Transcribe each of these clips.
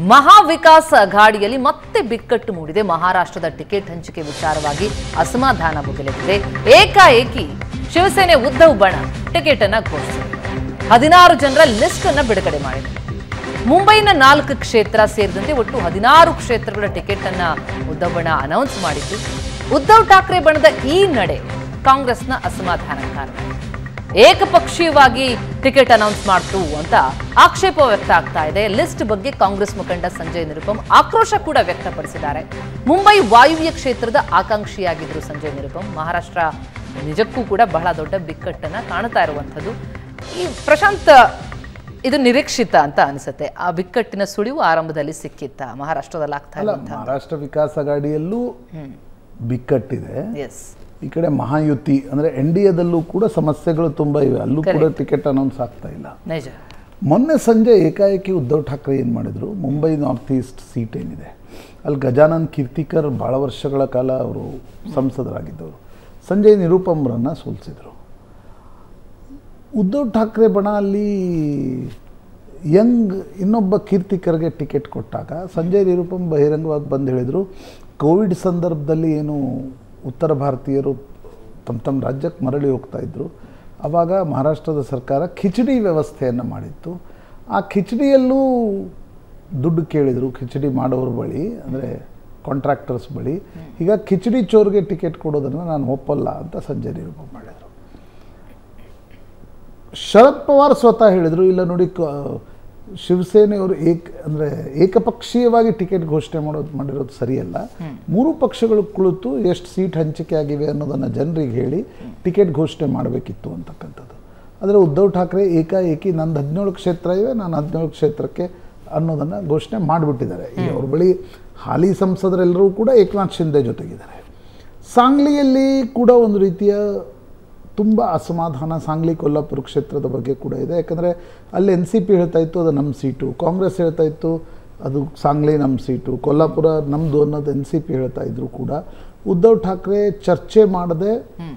ಮಹಾವಿಕಾಸ್ ಅಘಾಡಿಯಲ್ಲಿ ಮತ್ತೆ ಬಿಕ್ಕಟ್ಟು ಮೂಡಿದೆ ಮಹಾರಾಷ್ಟ್ರದ ಟಿಕೆಟ್ ಹಂಚಿಕೆ ವಿಚಾರವಾಗಿ ಅಸಮಾಧಾನ ಭುಗಿಲೆದಿದೆ ಏಕಾಏಕಿ ಶಿವಸೇನೆ ಉದ್ಧವ್ ಬಣ ಟಿಕೆಟ್ ಅನ್ನ ಘೋಷಿಸಿದೆ ಹದಿನಾರು ಜನರ ಲಿಸ್ಟ್ ಅನ್ನ ಬಿಡುಗಡೆ ಮಾಡಿದೆ ಮುಂಬೈನ ನಾಲ್ಕು ಕ್ಷೇತ್ರ ಸೇರಿದಂತೆ ಒಟ್ಟು ಹದಿನಾರು ಕ್ಷೇತ್ರಗಳ ಟಿಕೆಟ್ ಅನ್ನ ಉದ್ಧವ್ ಬಣ ಅನೌನ್ಸ್ ಮಾಡಿದ್ದು ಉದ್ಧವ್ ಠಾಕ್ರೆ ಬಣದ ಈ ನಡೆ ಕಾಂಗ್ರೆಸ್ನ ಅಸಮಾಧಾನಕ್ಕೆ ಕಾರಣ ಏಕಪಕ್ಷೀಯವಾಗಿ ಟಿಕೆಟ್ ಅನೌನ್ಸ್ ಮಾಡ್ತು ಅಂತ ಆಕ್ಷೇಪ ವ್ಯಕ್ತ ಆಗ್ತಾ ಇದೆ ಲಿಸ್ಟ್ ಬಗ್ಗೆ ಕಾಂಗ್ರೆಸ್ ಮುಖಂಡ ಸಂಜಯ್ ನಿರುಪಮ್ ಆಕ್ರೋಶ ಕೂಡ ವ್ಯಕ್ತಪಡಿಸಿದ್ದಾರೆ ಮುಂಬೈ ವಾಯುವ್ಯ ಕ್ಷೇತ್ರದ ಆಕಾಂಕ್ಷಿಯಾಗಿದ್ರು ಸಂಜಯ್ ನಿರುಪಮ್ ಮಹಾರಾಷ್ಟ್ರ ನಿಜಕ್ಕೂ ಕೂಡ ಬಹಳ ದೊಡ್ಡ ಬಿಕ್ಕಟ್ಟನ್ನ ಕಾಣ್ತಾ ಇರುವಂಥದ್ದು ಈ ಪ್ರಶಾಂತ್ ಇದು ನಿರೀಕ್ಷಿತ ಅಂತ ಅನಿಸುತ್ತೆ ಆ ಬಿಕ್ಕಟ್ಟಿನ ಸುಳಿವು ಆರಂಭದಲ್ಲಿ ಸಿಕ್ಕಿತ್ತ ಮಹಾರಾಷ್ಟ್ರದಲ್ಲಿ ಆಗ್ತಾ ಅಲ್ಲ ಇರುವಂತಹ ಮಹಾರಾಷ್ಟ್ರ ವಿಕಾಸ್ ಅಗಾಡಿಯಲ್ಲೂ ಬಿಕ್ಕಟ್ಟಿದೆ ಎಸ್ ಈ ಕಡೆ ಮಹಾಯುತಿ ಅಂದ್ರೆ ಎನ್ ಡಿ ಎದಲ್ಲೂ ಕೂಡ ಸಮಸ್ಯೆಗಳು ತುಂಬಾ ಇವೆ ಅಲ್ಲೂ ಕೂಡ ಟಿಕೆಟ್ ಅನೌನ್ಸ್ ಆಗ್ತಾ ಇಲ್ಲ ನಿಜ ಮೊನ್ನೆ ಸಂಜೆ ಏಕಾಏಕಿ ಉದ್ಧವ್ ಠಾಕ್ರೆ ಏನು ಮಾಡಿದ್ರು ಮುಂಬೈ ನಾರ್ತ್ ಈಸ್ಟ್ ಸೀಟ್ ಏನಿದೆ ಅಲ್ಲಿ ಗಜಾನನ್ ಕೀರ್ತಿಕರ್ ಭಾಳ ವರ್ಷಗಳ ಕಾಲ ಅವರು ಸಂಸದರಾಗಿದ್ದವರು ಸಂಜಯ್ ನಿರುಪಮ್ರನ್ನ ಸೋಲಿಸಿದರು ಉದ್ಧವ್ ಠಾಕ್ರೆ ಬಣ ಅಲ್ಲಿ ಯಂಗ್ ಇನ್ನೊಬ್ಬ ಕೀರ್ತಿಕರ್ಗೆ ಟಿಕೆಟ್ ಕೊಟ್ಟಾಗ ಸಂಜಯ್ ನಿರುಪಮ್ ಬಹಿರಂಗವಾಗಿ ಬಂದು ಹೇಳಿದರು ಕೋವಿಡ್ ಸಂದರ್ಭದಲ್ಲಿ ಏನು ಉತ್ತರ ಭಾರತೀಯರು ತಮ್ಮ ತಮ್ಮ ರಾಜ್ಯಕ್ಕೆ ಮರಳಿ ಹೋಗ್ತಾ ಇದ್ದರು ಆವಾಗ ಮಹಾರಾಷ್ಟ್ರದ ಸರ್ಕಾರ ಖಿಚಡಿ ವ್ಯವಸ್ಥೆಯನ್ನು ಮಾಡಿತ್ತು ಆ ಖಿಚಡಿಯಲ್ಲೂ ದುಡ್ಡು ಕೇಳಿದರು ಖಿಚಡಿ ಮಾಡೋರ ಬಳಿ ಅಂದರೆ ಕಾಂಟ್ರಾಕ್ಟರ್ಸ್ ಬಳಿ ಈಗ ಖಿಚಡಿ ಚೋರ್ಗೆ ಟಿಕೆಟ್ ಕೊಡೋದನ್ನು ನಾನು ಒಪ್ಪಲ್ಲ ಅಂತ ಸಂಜಯ್ ನಿರೂಪಣೆ ಮಾಡಿದರು ಶರದ್ ಪವಾರ್ ಸ್ವತಃ ಹೇಳಿದರು ಇಲ್ಲ ನೋಡಿ ಕ ಶಿವಸೇನೆಯವರು ಏಕ ಅಂದರೆ ಏಕಪಕ್ಷೀಯವಾಗಿ ಟಿಕೆಟ್ ಘೋಷಣೆ ಮಾಡೋದು ಮಾಡಿರೋದು ಸರಿಯಲ್ಲ ಮೂರು ಪಕ್ಷಗಳು ಕುಳಿತು ಎಷ್ಟು ಸೀಟ್ ಹಂಚಿಕೆ ಆಗಿವೆ ಅನ್ನೋದನ್ನು ಜನರಿಗೆ ಹೇಳಿ ಟಿಕೆಟ್ ಘೋಷಣೆ ಮಾಡಬೇಕಿತ್ತು ಅಂತಕ್ಕಂಥದ್ದು ಆದರೆ ಉದ್ಧವ್ ಠಾಕ್ರೆ ಏಕಾಏಕಿ ನಂದು ಹದಿನೇಳು ಕ್ಷೇತ್ರ ಇವೆ ನಾನು ಹದಿನೇಳು ಕ್ಷೇತ್ರಕ್ಕೆ ಅನ್ನೋದನ್ನು ಘೋಷಣೆ ಮಾಡಿಬಿಟ್ಟಿದ್ದಾರೆ ಈಗ ಅವ್ರ ಬಳಿ ಹಾಲಿ ಸಂಸದರೆಲ್ಲರೂ ಕೂಡ ಏಕನಾಥ್ ಶಿಂದೆ ಜೊತೆಗಿದ್ದಾರೆ ಸಾಂಗ್ಲಿಯಲ್ಲಿ ಕೂಡ ಒಂದು ರೀತಿಯ ತುಂಬ ಅಸಮಾಧಾನ ಸಾಂಗ್ಲಿ ಕೊಲ್ಲಾಪುರ ಕ್ಷೇತ್ರದ ಬಗ್ಗೆ ಕೂಡ ಇದೆ ಯಾಕಂದರೆ ಅಲ್ಲಿ ಎನ್ ಸಿ ಪಿ ಹೇಳ್ತಾ ಇತ್ತು ಅದು ನಮ್ಮ ಸೀಟು ಕಾಂಗ್ರೆಸ್ ಹೇಳ್ತಾ ಇತ್ತು ಅದು ಸಾಂಗ್ಲಿ ನಮ್ಮ ಸೀಟು ಕೊಲ್ಲಾಪುರ ನಮ್ಮದು ಅನ್ನೋದು ಎನ್ ಸಿ ಪಿ ಹೇಳ್ತಾ ಇದ್ರು ಕೂಡ ಉದ್ಧವ್ ಠಾಕ್ರೆ ಚರ್ಚೆ ಮಾಡದೆ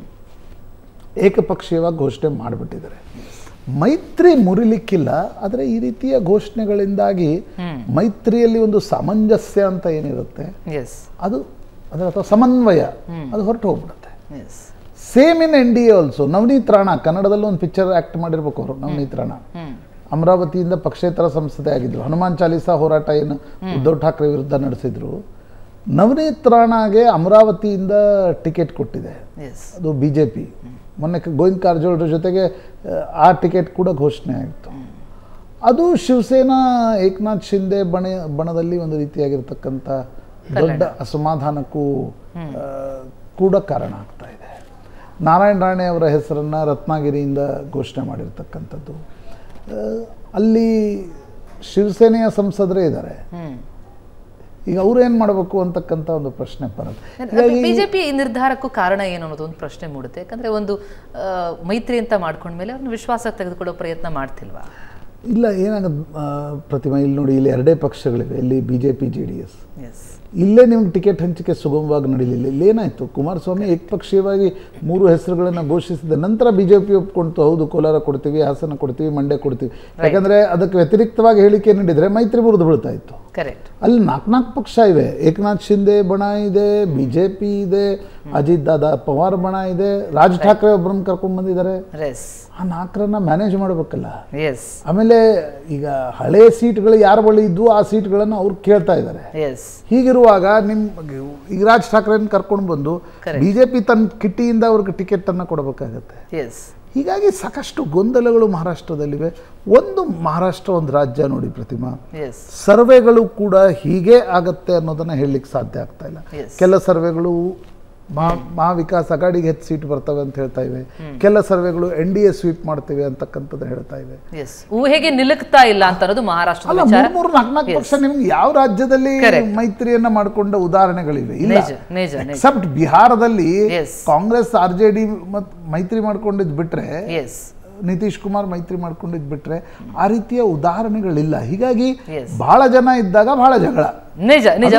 ಏಕಪಕ್ಷೀಯವಾಗಿ ಘೋಷಣೆ ಮಾಡಿಬಿಟ್ಟಿದ್ದಾರೆ ಮೈತ್ರಿ ಮುರಿಲಿಕ್ಕಿಲ್ಲ ಆದರೆ ಈ ರೀತಿಯ ಘೋಷಣೆಗಳಿಂದಾಗಿ ಮೈತ್ರಿಯಲ್ಲಿ ಒಂದು ಸಾಮಂಜಸ್ಯ ಅಂತ ಏನಿರುತ್ತೆ ಎಸ್ ಅದು ಅದರ ಅಥವಾ ಸಮನ್ವಯ ಅದು ಹೊರಟು ಹೋಗ್ಬಿಡುತ್ತೆ yes same in N D A also Navneet Rana ಕನ್ನಡದಲ್ಲಿ ಒಂದು ಪಿಕ್ಚರ್ ಆ್ಯಕ್ಟ್ ಮಾಡಿರ್ಬೇಕು ಅವರು ನವನೀತ್ ರಾಣಾ ಅಮರಾವತಿಯಿಂದ ಪಕ್ಷೇತರ ಸಂಸದೆ ಆಗಿದ್ರು ಹನುಮಾನ್ ಚಾಲೀಸಾ ಹೋರಾಟ ಏನು ಉದ್ಧವ್ ಠಾಕ್ರೆ ವಿರುದ್ಧ ನಡೆಸಿದ್ರು ನವನೀತ್ ರಾಣಾಗೆ ಅಮರಾವತಿಯಿಂದ ಟಿಕೆಟ್ ಕೊಟ್ಟಿದೆ ಎಸ್ ಅದು ಬಿ ಜೆ ಪಿ ಮೊನ್ನೆ ಕ- ಗೋವಿಂದ್ ಕಾರಜೋಳರ ಜೊತೆಗೆ ಆ, ಆ ಟಿಕೆಟ್ ಕೂಡ ಘೋಷಣೆ ಆಯಿತು ಅದು ಶಿವಸೇನಾ ಏಕನಾಥ್ ಶಿಂದೆ ಬಣ ಬಣದಲ್ಲಿ ಒಂದು ರೀತಿಯಾಗಿರ್ತಕ್ಕಂಥ ದೊಡ್ಡ ಅಸಮಾಧಾನಕ್ಕೂ ಆ, ಕೂಡ ಕಾರಣ ಆಗ್ತಾ ಇದೆ ನಾರಾಯಣ ರಾಣೆ ಅವರ ಹೆಸರನ್ನು ರತ್ನಗಿರಿಯಿಂದ ಘೋಷಣೆ ಮಾಡಿರ್ತಕ್ಕಂಥದ್ದು ಆ, ಅಲ್ಲಿ ಶಿವಸೇನೆಯ ಸಂಸದರೇ ಇದ್ದಾರೆ ಹ್ಮ್ ಈಗ ಅವ್ರು ಏನು ಮಾಡಬೇಕು ಅಂತಕ್ಕಂಥ ಒಂದು ಪ್ರಶ್ನೆ ಬರುತ್ತೆ ಬಿಜೆಪಿ ಈ ನಿರ್ಧಾರಕ್ಕೂ ಕಾರಣ ಏನು ಅನ್ನೋದು ಒಂದು ಪ್ರಶ್ನೆ ಮೂಡುತ್ತೆ ಯಾಕಂದ್ರೆ ಒಂದು ಆ, ಮೈತ್ರಿ ಅಂತ ಮಾಡ್ಕೊಂಡ್ಮೇಲೆ ಅವ್ರನ್ನ ವಿಶ್ವಾಸ ತೆಗೆದುಕೊಳ್ಳೋ ಪ್ರಯತ್ನ ಮಾಡ್ತಿಲ್ವಾ ಇಲ್ಲ ಏನಾಗದು ಪ್ರತಿಮಾ ಇಲ್ಲಿ ನೋಡಿ ಇಲ್ಲಿ ಎರಡೇ ಪಕ್ಷಗಳಿವೆ ಇಲ್ಲಿ B J P J D S yes ಇಲ್ಲೇ ನಿಮ್ಗೆ ಟಿಕೆಟ್ ಹಂಚಿಕೆ ಸುಗಮವಾಗಿ ನಡೀಲಿಲ್ಲ ಇಲ್ಲಿ ಏನಾಯಿತು ಕುಮಾರಸ್ವಾಮಿ ಏಕಪಕ್ಷೀಯವಾಗಿ ಮೂರು ಹೆಸರುಗಳನ್ನು ಘೋಷಿಸಿದ ನಂತರ ಬಿ ಜೆ ಪಿ ಒಪ್ಕೊಂತು ಹೌದು ಕೋಲಾರ ಕೊಡ್ತೀವಿ ಹಾಸನ ಕೊಡ್ತೀವಿ ಮಂಡ್ಯ ಕೊಡ್ತೀವಿ ಯಾಕಂದರೆ ಅದಕ್ಕೆ ವ್ಯತಿರಿಕ್ತವಾಗಿ ಹೇಳಿಕೆ ನೀಡಿದರೆ ಮೈತ್ರಿ ಮುರಿದು ಬೀಳ್ತಾ ಇತ್ತು ಕರೆಕ್ಟ್ ಅಲ್ಲಿ ನಾಲ್ಕು ನಾಲ್ಕು ಪಕ್ಷ ಇವೆ ಏಕನಾಥ್ ಶಿಂದೆ ಬಣ ಇದೆ ಬಿ ಜೆ ಪಿ ಇದೆ ಅಜಿತ್ ದಾದಾ ಪವಾರ್ ಬಣ ಇದೆ ರಾಜ್ ಠಾಕ್ರೆ ಒಬ್ಬರನ್ನ ಕರ್ಕೊಂಡು ಬಂದಿದ್ದಾರೆ ಎಸ್ ಆ ನಾಲ್ಕರನ್ನ ಮ್ಯಾನೇಜ್ ಮಾಡಬೇಕಲ್ಲ ಎಸ್ ಆಮೇಲೆ ಈಗ ಹಳೆ ಸೀಟ್ಗಳು ಯಾರ ಬಳಿ ಇದ್ವು ಆ ಸೀಟ್ಗಳನ್ನು ಅವ್ರು ಕೇಳ್ತಾ ಇದ್ದಾರೆ ಎಸ್ ಹೀಗಿರುವಾಗ ನಿಮ್ಮ ಈಗ ರಾಜ್ ಠಾಕ್ರೆನ ಕರ್ಕೊಂಡು ಬಂದು Correct. ಬಿ ಜೆ ಪಿ ತನ್ನ ಕಿಟ್ಟಿಯಿಂದ ಅವ್ರಿಗೆ ಟಿಕೆಟನ್ನು ಕೊಡಬೇಕಾಗತ್ತೆ ಎಸ್ ಹೀಗಾಗಿ ಸಾಕಷ್ಟು ಗೊಂದಲಗಳು ಮಹಾರಾಷ್ಟ್ರದಲ್ಲಿವೆ ಒಂದು ಮಹಾರಾಷ್ಟ್ರ ಒಂದು ರಾಜ್ಯ ನೋಡಿ ಪ್ರತಿಮಾ ಎಸ್ ಸರ್ವೆಗಳು ಕೂಡ ಹೀಗೆ ಆಗತ್ತೆ ಅನ್ನೋದನ್ನ ಹೇಳಲಿಕ್ಕೆ ಸಾಧ್ಯ ಆಗ್ತಾ ಇಲ್ಲ Yes. ಕೆಲ ಸರ್ವೆಗಳು ಮಹಾ ಮಹಾವಿಕಾಸ್ ಅಗಾಡಿಗೆ ಹೆಚ್ಚು ಸೀಟ್ ಬರ್ತವೆ ಅಂತ ಹೇಳ್ತಾ ಇವೆ ಕೆಲ ಸರ್ವೆಗಳು ಎನ್ ಡಿ ಎ ಸ್ವೀಪ್ ಮಾಡ್ತೇವೆ ಅಂತಕ್ಕಂಥದ್ದು ಹೇಳ್ತಾ ಇವೆ ಎಸ್ ಊಹೆಗೆ ನಿಲುಕ್ತಾ ಇಲ್ಲ ಅಂತ ಅನ್ನೋದು ಮಹಾರಾಷ್ಟ್ರದ ಅಲ್ಲ ವಿಚಾರ ಮೂರ್ ಮೂರು ನಾಲ್ಕು ನಾಲ್ಕು Yes. ಪಕ್ಷ ನಿಮ್ಗೆ ಯಾವ ರಾಜ್ಯದಲ್ಲಿ Correct. ಮೈತ್ರಿಯನ್ನ ಮಾಡಿಕೊಂಡ ಉದಾಹರಣೆಗಳಿವೆ ಇಲ್ಲ ನಿಜ ನಿಜ ನಿಜ ಎಕ್ಸೆಪ್ಟ್ ಬಿಹಾರದಲ್ಲಿ Yes. Congress R J D ಮತ್ ಮೈತ್ರಿ ಮಾಡ್ಕೊಂಡಿದ್ ಬಿಟ್ರೆ ಎಸ್ ನಿತೀಶ್ ಕುಮಾರ್ ಮೈತ್ರಿ ಮಾಡ್ಕೊಂಡಿದ್ ಬಿಟ್ರೆ ಆ ರೀತಿಯ ಉದಾಹರಣೆಗಳಿಲ್ಲ ಹೀಗಾಗಿ Yes. ಬಹಳ ಜನ ಇದ್ದಾಗ ಬಹಳ ಜಗಳ ನಿಜ ನಿಜ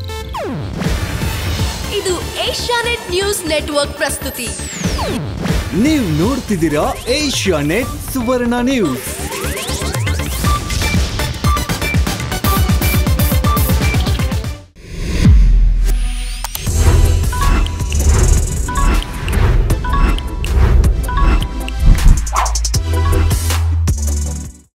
ಇದು ಏಷ್ಯಾನೆಟ್ ನ್ಯೂಸ್ ನೆಟ್ವರ್ಕ್ ಪ್ರಸ್ತುತಿ ನೀವು ನೋಡ್ತಿದ್ದೀರಾ ಏಷ್ಯಾ ನೆಟ್ ಸುವರ್ಣ ನ್ಯೂಸ್